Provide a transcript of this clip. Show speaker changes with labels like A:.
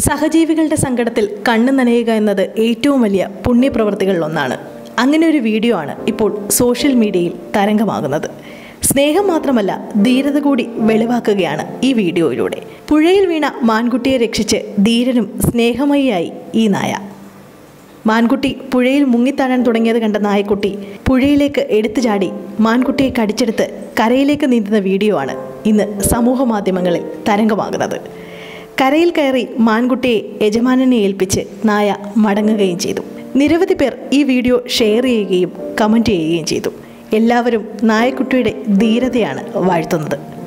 A: സഹജീവികളുടെ സങ്കടത്തിൽ കണ്ണു നനയുക എന്നത് ഏറ്റവും വലിയ പുണ്യപ്രവൃത്തികളിലൊന്നാണ് അങ്ങനെ ഒരു വീഡിയോ ആണ് ഇപ്പോൾ സോഷ്യൽ മീഡിയയിൽ തരംഗമാകുന്നത് സ്നേഹം മാത്രമല്ല ധീരത കൂടി വെളിവാക്കുകയാണ് ഈ വീഡിയോയിലൂടെ പുഴയിൽ വീണ മാൻകുട്ടിയെ രക്ഷിച്ച് ധീരനും സ്നേഹമയിയായി ഈ നായ മാൻകുട്ടി പുഴയിൽ മുങ്ങിത്താഴാൻ തുടങ്ങിയത് കണ്ട നായക്കുട്ടി പുഴയിലേക്ക് എടുത്തു ചാടി മാൻകുട്ടിയെ കടിച്ചെടുത്ത് കരയിലേക്ക് നീന്തുന്ന വീഡിയോ ആണ് ഇന്ന് സമൂഹ മാധ്യമങ്ങളിൽ തരംഗമാകുന്നത് കരയിൽ കയറി മാൻകുട്ടിയെ യജമാനനെ ഏൽപ്പിച്ച് നായ മടങ്ങുകയും ചെയ്തു നിരവധി പേർ ഈ വീഡിയോ ഷെയർ ചെയ്യുകയും കമൻറ്റ് ചെയ്യുകയും ചെയ്തു എല്ലാവരും നായക്കുട്ടിയുടെ ധീരതയാണ് വാഴ്ത്തുന്നത്